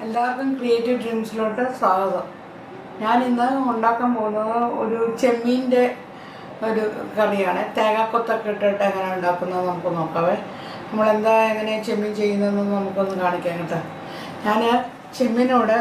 എല്ലാവർക്കും ക്രിയേറ്റീവ് ഡ്രീംസിലോട്ട് സ്വാഗതം ഞാൻ ഇന്ന് ഉണ്ടാക്കാൻ പോകുന്നത് ഒരു ചെമ്മീൻ്റെ ഒരു കറിയാണ് തേങ്ങാക്കൊത്തൊക്കെ ഇട്ടിട്ട് എങ്ങനെ ഉണ്ടാക്കുന്നത് നമുക്ക് നോക്കാവേ നമ്മളെന്താ എങ്ങനെ ചെമ്മീൻ ചെയ്യുന്നതെന്ന് നമുക്കൊന്ന് കാണിക്കാം കേട്ടോ ഞാൻ ചെമ്മീനോട്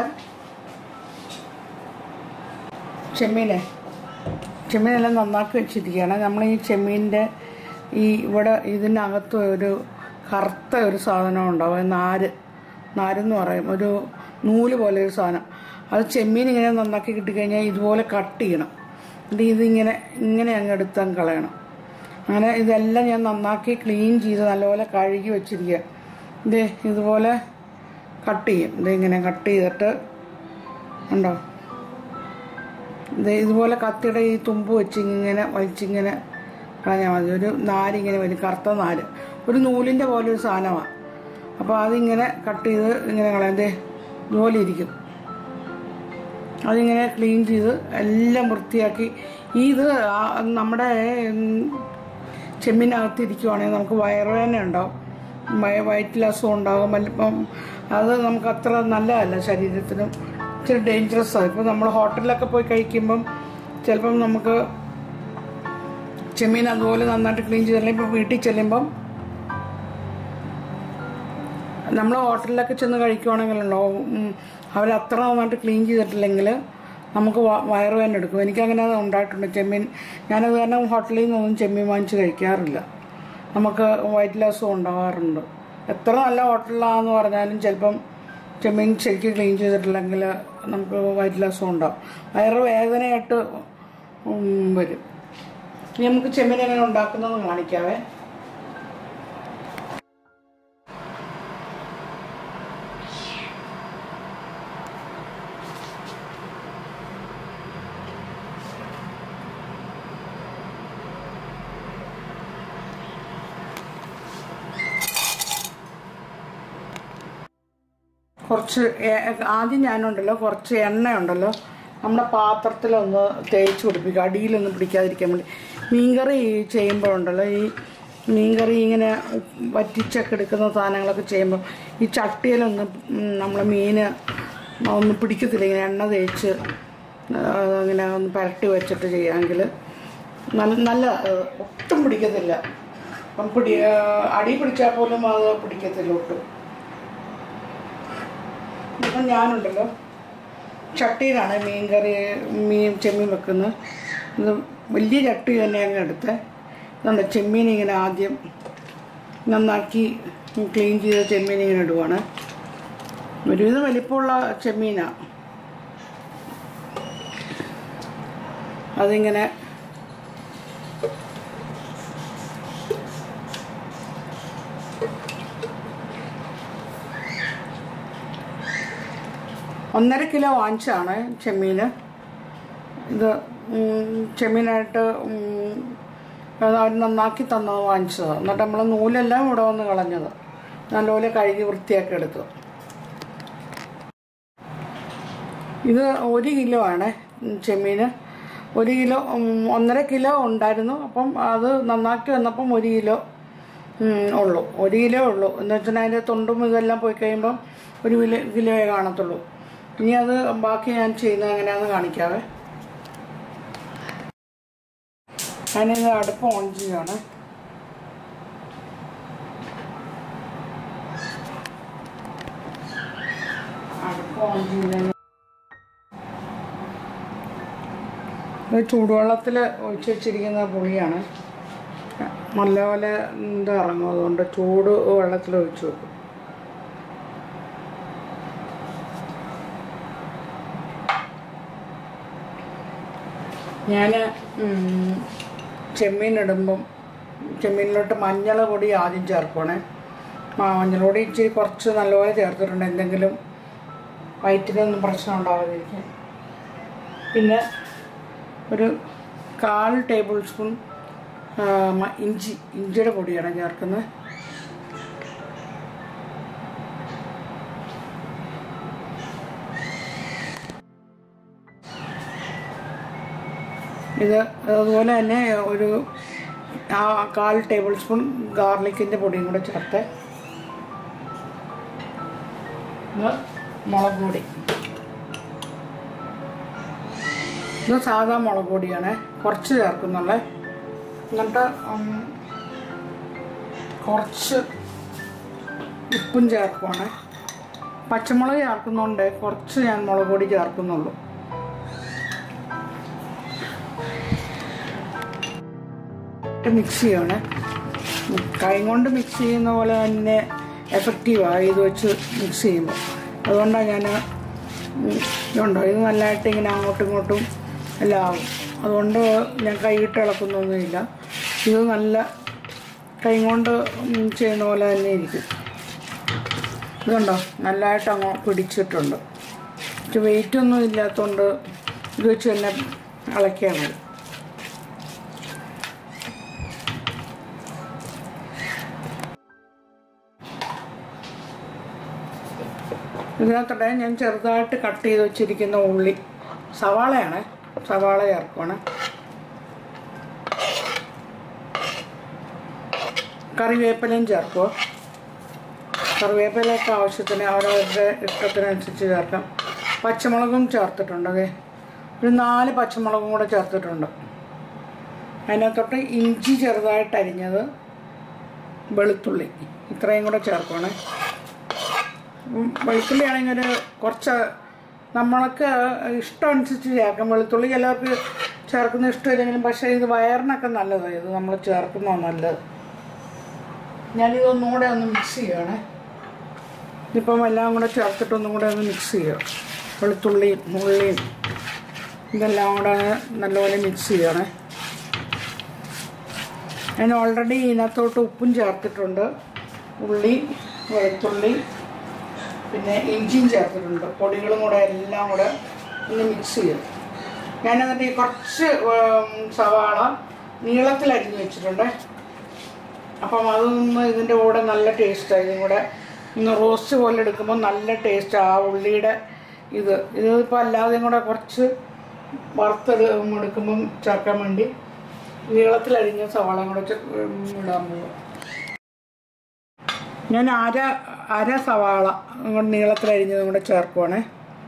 ചെമ്മീനെ ചെമ്മീനെല്ലാം നന്നാക്കി വെച്ചിരിക്കുകയാണ് നമ്മൾ ഈ ചെമ്മീൻ്റെ ഈ ഇവിടെ ഇതിനകത്ത് ഒരു കറുത്ത ഒരു സാധനം ഉണ്ടാവും നാര് നാരെന്ന് പറയും ഒരു നൂല് പോലെ ഒരു സാധനം അത് ചെമ്മീൻ ഇങ്ങനെ നന്നാക്കി കിട്ടിക്കഴിഞ്ഞാൽ ഇതുപോലെ കട്ട് ചെയ്യണം എന്നിട്ട് ഇതിങ്ങനെ ഇങ്ങനെ അങ്ങ് എടുത്ത് അങ്ങ് കളയണം അങ്ങനെ ഇതെല്ലാം ഞാൻ നന്നാക്കി ക്ലീൻ ചെയ്ത് നല്ലപോലെ കഴുകി വെച്ചിരിക്കുക ഇത് ഇതുപോലെ കട്ട് ചെയ്യും ഇത് ഇങ്ങനെ കട്ട് ചെയ്തിട്ട് ഉണ്ടോ ഇത് ഇതുപോലെ കത്തിയുടെ ഈ തുമ്പ് വെച്ച് ഇങ്ങനെ വലിച്ചിങ്ങനെ കളഞ്ഞാൽ മതി ഒരു നാരിങ്ങനെ വരും കറുത്ത നാര് ഒരു നൂലിൻ്റെ പോലെ ഒരു സാധനമാണ് അപ്പോൾ അതിങ്ങനെ കട്ട് ചെയ്ത് ഇങ്ങനെ കളയാം ദേ ഇതുപോലെ ഇരിക്കും അതിങ്ങനെ ക്ലീൻ ചെയ്ത് എല്ലാം വൃത്തിയാക്കി ഈ ഇത് ആ- നമ്മുടെ ഉം, ചെമ്മീനകത്ത് ഇരിക്കുവാണെങ്കിൽ നമുക്ക് വയറുവേദന ഉണ്ടാവും വയ- വയറ്റിൽ അസുഖം ഉണ്ടാകും വല്ലപ്പം അത് നമുക്ക് അത്ര നല്ലതല്ല ശരീരത്തിനും ഇച്ചിരി ഡേഞ്ചറസ് ആണ് ഇപ്പോൾ നമ്മൾ ഹോട്ടലിലൊക്കെ പോയി കഴിക്കുമ്പം ചിലപ്പം നമുക്ക് ചെമ്മീൻ അതുപോലെ നന്നായിട്ട് ക്ലീൻ ചെയ്തില്ലെങ്കിൽ ഇപ്പോൾ വീട്ടിൽ ചെല്ലുമ്പം നമ്മൾ ഹോട്ടലിലൊക്കെ ചെന്ന് കഴിക്കുവാണെങ്കിലുണ്ടോ അവർ അത്ര നന്നായിട്ട് ക്ലീൻ ചെയ്തിട്ടില്ലെങ്കിൽ നമുക്ക് വ- വയറുവേദന എടുക്കും എനിക്കങ്ങനെ അത് ഉണ്ടായിട്ടുണ്ട് ചെമ്മീൻ ഞാനത് കാരണം ഹോട്ടലിൽ നിന്നൊന്നും ചെമ്മീൻ വാങ്ങിച്ച് കഴിക്കാറില്ല നമുക്ക് വയറ്റിൽ അസുഖം ഉണ്ടാകാറുണ്ട് എത്ര നല്ല ഹോട്ടലിലാണെന്ന് പറഞ്ഞാലും ചിലപ്പം ചെമ്മീൻ ശരിക്കും ക്ലീൻ ചെയ്തിട്ടില്ലെങ്കിൽ നമുക്ക് വയറ്റിൽ അസുഖം ഉണ്ടാവും വയറ് വേദനയായിട്ട് ഉം, വരും ഇനി നമുക്ക് ചെമ്മീൻ എങ്ങനെ ഉണ്ടാക്കുന്നതെന്ന് കാണിക്കാവേ കുറച്ച് എ- ആദ്യം ഞാനുണ്ടല്ലോ കുറച്ച് എണ്ണയുണ്ടല്ലോ നമ്മുടെ പാത്രത്തിലൊന്ന് തേച്ച് പിടിപ്പിക്കുക അടിയിലൊന്നും പിടിക്കാതിരിക്കാൻ വേണ്ടി മീൻകറി ചെയ്യുമ്പോഴുണ്ടല്ലോ ഈ മീൻകറി ഇങ്ങനെ വറ്റിച്ചൊക്കെ എടുക്കുന്ന സാധനങ്ങളൊക്കെ ചെയ്യുമ്പോൾ ഈ ചട്ടിയിലൊന്ന് നമ്മൾ മീൻ ഒന്ന് പിടിക്കത്തില്ല ഇങ്ങനെ എണ്ണ തേച്ച് ആ, ഇങ്ങനെ ഒന്ന് പുരട്ടി വെച്ചിട്ട് ചെയ്യാമെങ്കിൽ നല്ല നല്ല ആ, ഒട്ടും പിടിക്കത്തില്ല അപ്പം പിടി ആ, അടി പിടിച്ചാൽ പോലും അത് പിടിക്കത്തില്ല ഒട്ടും ഇപ്പം ഞാനുണ്ടല്ലോ ചട്ടിയിലാണ് മീൻ കറി മീൻ ചെമ്മീൻ വെക്കുന്നത് ഇത് വലിയ ചട്ടി തന്നെ അങ്ങ് എടുത്ത് ഇതുണ്ട് ചെമ്മീൻ ഇങ്ങനെ ആദ്യം നന്നാക്കി ക്ലീൻ ചെയ്ത ചെമ്മീൻ ഇങ്ങനെ ഇടുവാണ് ഒരുവിധം വലിപ്പമുള്ള ചെമ്മീനാണ് അതിങ്ങനെ ഒന്നര കിലോ വാങ്ങിച്ചാണ് ചെമ്മീൻ ഇത് ഉം, ചെമ്മീനായിട്ട് ഉം, അത് അവർ നന്നാക്കി തന്നത് വാങ്ങിച്ചത് എന്നിട്ട് നമ്മൾ നൂലെല്ലാം ഇവിടെ വന്ന് കളഞ്ഞത് നല്ലപോലെ കഴുകി വൃത്തിയാക്കി എടുത്തു ഇത് ഒരു കിലോ ആണ് ചെമ്മീൻ ഒരു കിലോ ഉം, ഒന്നര കിലോ ഉണ്ടായിരുന്നു അപ്പം അത് നന്നാക്കി വന്നപ്പം ഒരു കിലോ ഉം, ഉള്ളൂ ഒരു കിലോ ഉള്ളൂ എന്ന് വെച്ചാൽ അതിൻ്റെ തൊണ്ടും ഇതെല്ലാം പോയി കഴിയുമ്പം ഒരു കിലോ കിലോയെ കാണത്തുള്ളൂ ഇനി അത് ബാക്കി ഞാൻ ചെയ്യുന്നത് എങ്ങനെയാണെന്ന് കാണിക്കാവേ ഞാനിത് അടുപ്പ് ഓൺ ചെയ്യുകയാണ് അടുപ്പ് ഓൺ ചെയ്ത് ഇത് ചൂടുവെള്ളത്തിൽ ഒഴിച്ച് വെച്ചിരിക്കുന്ന പുളിയാണ് നല്ലപോലെ ഇത് ഇറങ്ങും അതുകൊണ്ട് ചൂട് വെള്ളത്തിൽ ഒഴിച്ച് വെക്കും ഞാൻ ചെമ്മീൻ ഇടുമ്പം ചെമ്മീനിലോട്ട് മഞ്ഞൾ പൊടി ആദ്യം ചേർക്കണേ മഞ്ഞൾ പൊടി ഇച്ചിരി കുറച്ച് നല്ലപോലെ ചേർത്തിട്ടുണ്ട് എന്തെങ്കിലും വയറ്റിനൊന്നും പ്രശ്നം ഉണ്ടാവാതിരിക്കാൻ പിന്നെ ഒരു കാൽ ടേബിൾ സ്പൂൺ ആ, മ- ഇഞ്ചി ഇഞ്ചിയുടെ പൊടിയാണ് ചേർക്കുന്നത് ഇത് അതുപോലെ തന്നെ ഒരു ആ കാൽ ടേബിൾ സ്പൂൺ ഗാർലിക്കിൻ്റെ പൊടിയും കൂടെ ചേർത്ത് ഇത് മുളക് പൊടി ഇത് സാധാ മുളക് പൊടിയാണ് കുറച്ച് ചേർക്കുന്നുള്ളേ എന്നിട്ട് ഉം, കുറച്ച് ഉപ്പും ചേർക്കുവാണ് പച്ചമുളക് ചേർക്കുന്നുണ്ട് കുറച്ച് ഞാൻ മുളക് പൊടി ചേർക്കുന്നുള്ളൂ മിക്സ് ചെയ്യണേ കൈ കൊണ്ട് മിക്സ് ചെയ്യുന്ന പോലെ തന്നെ എഫക്റ്റീവാണ് ഇത് വെച്ച് മിക്സ് ചെയ്യുമ്പോൾ അതുകൊണ്ടാണ് ഞാൻ ഇതുണ്ടോ ഇത് നല്ലതായിട്ട് ഇങ്ങനെ അങ്ങോട്ടും ഇങ്ങോട്ടും എല്ലാം ആവും അതുകൊണ്ട് ഞാൻ കൈയിട്ട് ഇളക്കുന്നൊന്നുമില്ല ഇത് നല്ല കൈ കൊണ്ട് ഉം ചെയ്യുന്ന പോലെ തന്നെ ഇരിക്കും ഇതുണ്ടോ നല്ലതായിട്ട് അങ്ങ് പിടിച്ചിട്ടുണ്ട് വെയിറ്റ് ഒന്നും ഇല്ലാത്തതുകൊണ്ട് ഇത് വെച്ച് തന്നെ ഇളക്കിയാൽ മതി ഇതിനകത്തോടെ ഞാൻ ചെറുതായിട്ട് കട്ട് ചെയ്ത് വെച്ചിരിക്കുന്ന ഉള്ളി സവാളയാണ് സവാള ചേർക്കുവാണ് കറിവേപ്പിലയും ചേർക്കുക കറിവേപ്പിലയൊക്കെ ആവശ്യത്തിന് അവരവരുടെ ഇഷ്ടത്തിനനുസരിച്ച് ചേർക്കാം പച്ചമുളകും ചേർത്തിട്ടുണ്ട് അതെ ഒരു നാല് പച്ചമുളകും കൂടെ ചേർത്തിട്ടുണ്ട് അതിനകത്തോട്ട് ഇഞ്ചി ചെറുതായിട്ട് അരിഞ്ഞത് വെളുത്തുള്ളി ഇത്രയും കൂടെ ചേർക്കുവാണ് ഉം, വെളുത്തുള്ളി ആണെങ്കിൽ ഒരു കുറച്ച് നമ്മൾക്ക് ഇഷ്ടം അനുസരിച്ച് ചേർക്കാം വെളുത്തുള്ളി ചിലർക്ക് ചേർക്കുന്ന ഇഷ്ടമില്ലെങ്കിലും പക്ഷേ ഇത് വയറിനൊക്കെ നല്ലതാണ് ഇത് നമ്മൾ ചേർക്കുന്നതാണ് നല്ലത് ഞാനിതൊന്നും കൂടെ ഒന്ന് മിക്സ് ചെയ്യണേ ഇപ്പം എല്ലാം കൂടെ ചേർത്തിട്ട് ഒന്നും കൂടെ ഒന്ന് മിക്സ് ചെയ്യുക വെളുത്തുള്ളിയും ഉള്ളിയും ഇതെല്ലാം കൂടെ നല്ലപോലെ മിക്സ് ചെയ്യണേ ഞാൻ ഓൾറെഡി ഇതിനകത്തോട്ട് ഉപ്പും ചേർത്തിട്ടുണ്ട് ഉള്ളി വെളുത്തുള്ളി പിന്നെ ഇഞ്ചിയും ചേർത്തിട്ടുണ്ട് പൊടികളും കൂടെ എല്ലാം കൂടെ ഒന്ന് മിക്സ് ചെയ്യും ഞാൻ എന്നിട്ട് ഈ കുറച്ച് ഉം, സവാള നീളത്തിൽ അരിഞ്ഞ് വെച്ചിട്ടുണ്ട് അപ്പം അതൊന്ന് ഇതിൻ്റെ കൂടെ നല്ല ടേസ്റ്റാണ് ഇതും കൂടെ ഒന്ന് റോസ്റ്റ് പോലെ എടുക്കുമ്പോൾ നല്ല ടേസ്റ്റ് ആ ഉള്ളിയുടെ ഇത് ഇതിപ്പോൾ അല്ലാതെയും കൂടെ കുറച്ച് വറുത്തെടു എടുക്കുമ്പം ചേർക്കാൻ വേണ്ടി നീളത്തിലരിഞ്ഞ സവാളയും കൂടെ ചെ- ഉം, ഇടാൻ പോകും ഞാൻ അര അര സവാള അങ്ങോട്ട് നീളത്തിലരിഞ്ഞതും കൂടെ ചേർക്കുവാണേ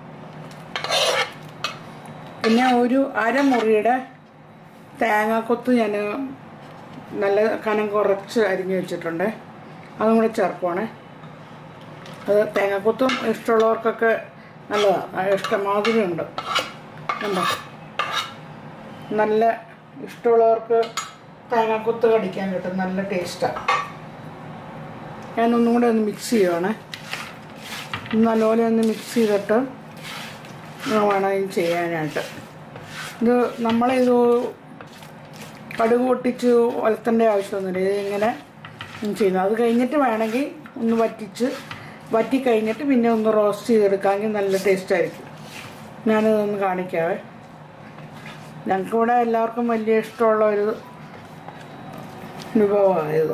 പിന്നെ ഒരു അരമുറിയുടെ തേങ്ങാക്കൊത്ത് ഞാൻ നല്ല കനം കുറച്ച് അരിഞ്ഞു വെച്ചിട്ടുണ്ട് അതും കൂടെ ചേർക്കുവാണേ അത് തേങ്ങാക്കൊത്തും ഇഷ്ടമുള്ളവർക്കൊക്കെ നല്ലതാണ് ഇഷ്ടമാതിരി ഉണ്ട് കണ്ടോ നല്ല ഇഷ്ടമുള്ളവർക്ക് തേങ്ങാക്കൊത്ത് കടിക്കാൻ കിട്ടും നല്ല ടേസ്റ്റാണ് ഞാനൊന്നും കൂടെ ഒന്ന് മിക്സ് ചെയ്യുവാണേ നല്ലപോലെ ഒന്ന് മിക്സ് ചെയ്തിട്ട് വേണം ഇത് ചെയ്യാനായിട്ട് ഇത് നമ്മളിത് കടുക് പൊട്ടിച്ച് ഒലത്തേണ്ട ആവശ്യമൊന്നുമില്ല ഇത് ഇങ്ങനെ ചെയ്യുന്നത് അത് കഴിഞ്ഞിട്ട് വേണമെങ്കിൽ ഒന്ന് വറ്റിച്ച് വറ്റി കഴിഞ്ഞിട്ട് പിന്നെ ഒന്ന് റോസ്റ്റ് ചെയ്തെടുക്കാമെങ്കിൽ നല്ല ടേസ്റ്റ് ആയിരിക്കും ഞാനിതൊന്ന് കാണിക്കാവേ ഞങ്ങൾക്കിവിടെ എല്ലാവർക്കും വലിയ ഇഷ്ടമുള്ള ഒരു വിഭവമാണ് ഇത്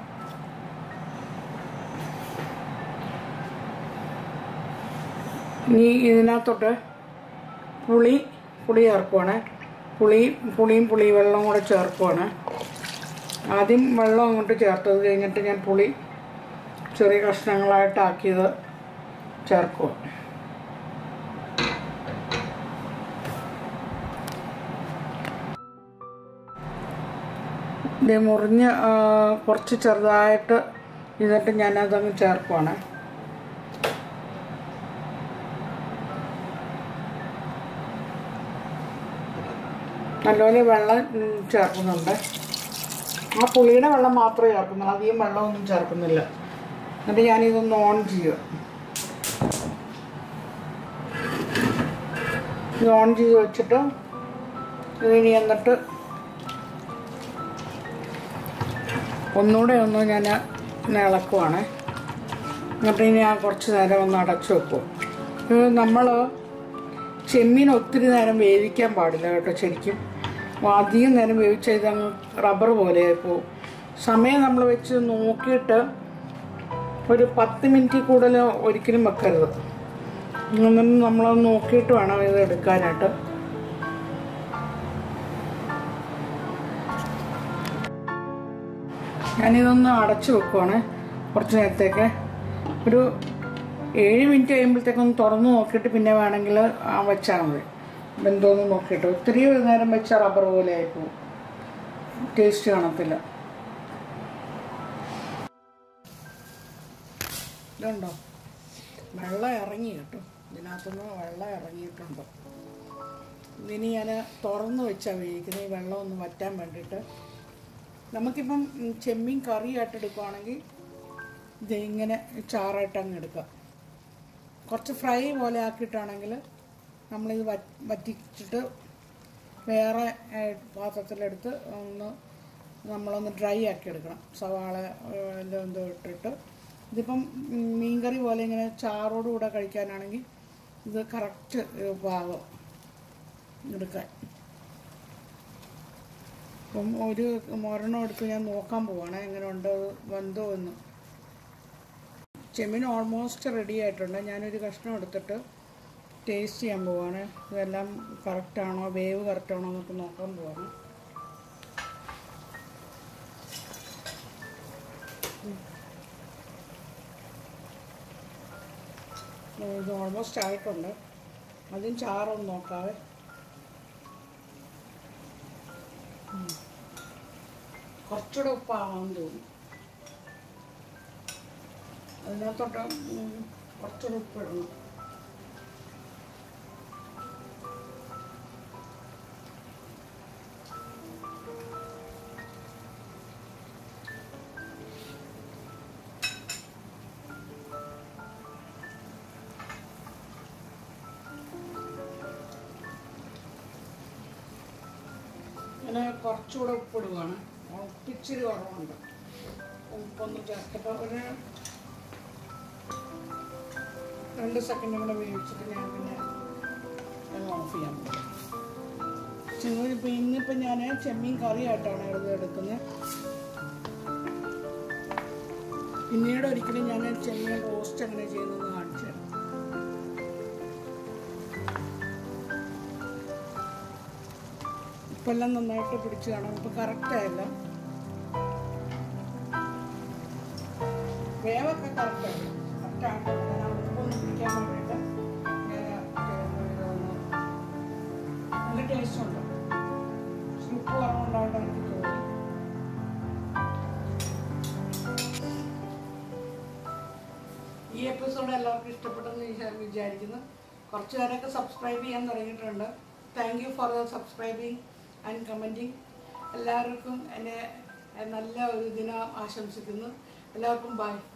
ഇനി ഇതിനകത്തോട്ട് പുളി പുളി ചേർക്കുവാണ് പുളി പുളിയും പുളി വെള്ളവും കൂടെ ചേർക്കുവാണ് ആദ്യം വെള്ളം അങ്ങോട്ട് ചേർത്തത് കഴിഞ്ഞിട്ട് ഞാൻ പുളി ചെറിയ കഷ്ണങ്ങളായിട്ടാക്കിയത് ചേർക്കുക ഇത് മുറിഞ്ഞ് ആ, കുറച്ച് ചെറുതായിട്ട് ഇതിട്ട് ഞാനതങ്ങ് ചേർക്കുവാണ് നല്ലപോലെ വെള്ളം ഉം, ചേർക്കുന്നുണ്ട് ആ പുളിയുടെ വെള്ളം മാത്രമേ ചേർക്കുന്നുള്ളൂ അധികം വെള്ളമൊന്നും ചേർക്കുന്നില്ല എന്നിട്ട് ഞാനിതൊന്ന് ഓൺ ചെയ്യുക ഇത് ഓൺ ചെയ്ത് വെച്ചിട്ട് ഇതിനി എന്നിട്ട് ഒന്നുകൂടെ ഒന്ന് ഞാൻ ഇങ്ങനെ ഇളക്കുവാണ് എന്നിട്ട് ഇനി ഞാൻ കുറച്ച് നേരം ഒന്ന് അടച്ചു വെക്കും ഇത് നമ്മൾ ചെമ്മീൻ ഒത്തിരി നേരം വേവിക്കാൻ പാടില്ല കേട്ടോ ശരിക്കും അപ്പോൾ അധികം നേരം വേവിച്ച ഇതങ്ങ് റബ്ബർ പോലെ ഇപ്പോൾ സമയം നമ്മൾ വെച്ച് നോക്കിയിട്ട് ഒരു പത്ത് മിനിറ്റ് കൂടുതൽ ഒരിക്കലും വെക്കരുത് അങ്ങനെ നമ്മൾ നോക്കിയിട്ട് വേണം ഇത് എടുക്കാനായിട്ട് ഞാനിതൊന്ന് അടച്ചു വെക്കുവാണ് കുറച്ച് നേരത്തേക്ക് ഒരു ഏഴ് മിനിറ്റ് കഴിയുമ്പോഴത്തേക്കൊന്ന് തുറന്ന് നോക്കിയിട്ട് പിന്നെ വേണമെങ്കിൽ വെച്ചാൽ മതി ബന്ധമൊന്നും നോക്കിയിട്ട് ഒത്തിരി നേരം വെച്ചാൽ റബ്ബർ പോലെ ആയിപ്പോവും ടേസ്റ്റ് കാണത്തില്ല ഇതുണ്ടോ വെള്ളം ഇറങ്ങി കേട്ടോ ഇതിനകത്തുനിന്ന് വെള്ളം ഇറങ്ങിയിട്ടുണ്ട് ഇതിനി ഞാൻ തുറന്ന് വെച്ചാൽ വേവിക്കുന്നത് ഈ വെള്ളം ഒന്ന് വറ്റാൻ വേണ്ടിയിട്ട് നമുക്കിപ്പം ഉം, ചെമ്മീൻ കറിയായിട്ട് എടുക്കുവാണെങ്കിൽ ഇത് ഇങ്ങനെ ചാറായിട്ട് അങ്ങ് എടുക്കാം കുറച്ച് ഫ്രൈ പോലെ ആക്കിയിട്ടാണെങ്കിൽ നമ്മളിത് വറ്റ് വറ്റിച്ചിട്ട് വേറെ ഏഹ്, പാത്രത്തിലെടുത്ത് ഒന്ന് നമ്മളൊന്ന് ഡ്രൈ ആക്കി എടുക്കണം സവാള ഏഹ്, എല്ലാം എന്തോ ഇട്ടിട്ട് ഇതിപ്പം ഉം, മീൻകറി പോലെ ഇങ്ങനെ ചാറോട് കൂടെ കഴിക്കാനാണെങ്കിൽ ഇത് കറക്റ്റ് പാകം എടുക്കാൻ അപ്പം ഒരു മരണം എടുത്ത് ഞാൻ നോക്കാൻ പോവാണ് എങ്ങനെ ഉണ്ട് വെന്തോ എന്ന് ചെമ്മീൻ ഓൾമോസ്റ്റ് റെഡി ആയിട്ടുണ്ട് ഞാനൊരു കഷ്ണം എടുത്തിട്ട് ടേസ്റ്റ് ചെയ്യാൻ പോവാണ് ഇതെല്ലാം കറക്റ്റാണോ വേവ് കറക്റ്റാണോ എന്നൊക്കെ നോക്കാൻ പോവാണ് ഇത് ഓൾമോസ്റ്റ് ആയിട്ടുണ്ട് അതും ചാറൊന്ന് നോക്കാവേ ഉം. കുറച്ചുകൂടെ ഉപ്പാവാന്ന് തോന്നുന്നു അതിനകത്തോട്ട് ഉം, കുറച്ചുകൂടെ ഉപ്പ് ഇടണം അങ്ങനെ കുറച്ചുകൂടെ ഉപ്പിടുകയാണ് ഉപ്പിച്ചിരി കുറവുണ്ട് ഉപ്പൊന്ന് ചേർത്തപ്പോൾ ഒരു രണ്ട് സെക്കൻഡ് കൂടെ വേവിച്ചിട്ട് ഞാൻ പിന്നെ അത് ഓഫ് ചെയ്യാൻ പോകും ചെമ്മീനിപ്പോൾ ഇന്നിപ്പോൾ ഞാൻ ചെമ്മീൻ കറിയായിട്ടാണ് ഇത് എടുക്കുന്നത് പിന്നീട് ഒരിക്കലും ഞാൻ ചെമ്മീൻ റോസ്റ്റ് എങ്ങനെ ചെയ്യുന്നതെന്ന് കാണിച്ചു തരാം ഇപ്പം എല്ലാം നന്നായിട്ട് പിടിച്ച് കാണാം ഇപ്പം കറക്റ്റായല്ല വേവൊക്കെ കറക്റ്റാണ് കറക്റ്റാണ് ഞാൻ ഉപ്പൊന്ന് പിടിക്കാൻ വേണ്ടിയിട്ട് ഞാൻ ഇതൊന്ന് നല്ല ടേസ്റ്റ് ഉണ്ട് പക്ഷെ ഉപ്പ് കുറവുണ്ടായിട്ട് എനിക്ക് തോന്നി ഈ എപ്പിസോഡ് എല്ലാവർക്കും ഇഷ്ടപ്പെട്ടെന്ന് ഞാൻ വിചാരിക്കുന്നു കുറച്ച് പേരൊക്കെ സബ്സ്ക്രൈബ് ചെയ്യാൻ തുടങ്ങിയിട്ടുണ്ട് thank you for the subscribing and commenting എല്ലാവർക്കും എന്നെ നല്ല ഒരു ദിനം ആശംസിക്കുന്നു എല്ലാവർക്കും ബൈ